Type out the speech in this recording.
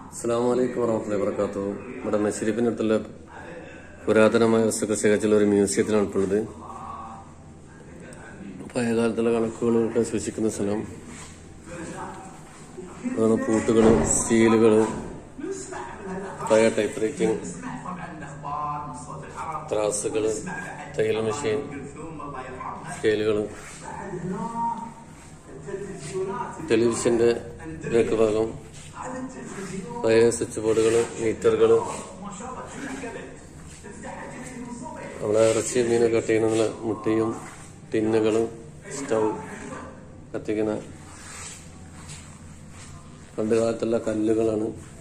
അസ്സാം വലൈക്കും വറഹമത്തുള്ള വർക്കാത്തു ഇവിടെ മെഷരിപ്പിനടുത്തുള്ള പുരാതനമായ വസ്തുക്കൾ ശേഖരിച്ചുള്ള ഒരു മ്യൂസിയത്തിലാണ് ഇപ്പോൾ ഉള്ളത് പഴയകാലത്തുള്ള കണക്കുകളൊക്കെ സൂക്ഷിക്കുന്ന സ്ഥലം അതാണ് പൂട്ടുകൾ സ്റ്റീലുകൾ പഴയ ടൈപ്പ് റൈറ്റിംഗ് ത്രാസുകൾ തയ്യൽ മെഷീൻ സ്കെയിലുകൾ ടെലിവിഷന്റെ ബാക്ക് ഭാഗം പഴയ സ്വിച്ച് ബോർഡുകൾ മീറ്ററുകൾ നമ്മളെ ഇറച്ചി മീനൊക്കെ കട്ട് ചെയ്യുന്ന മുട്ടയും ടിന്നുകളും സ്റ്റൗ കത്തിക്കുന്ന പണ്ട് കാലത്തുള്ള കല്ലുകളാണ്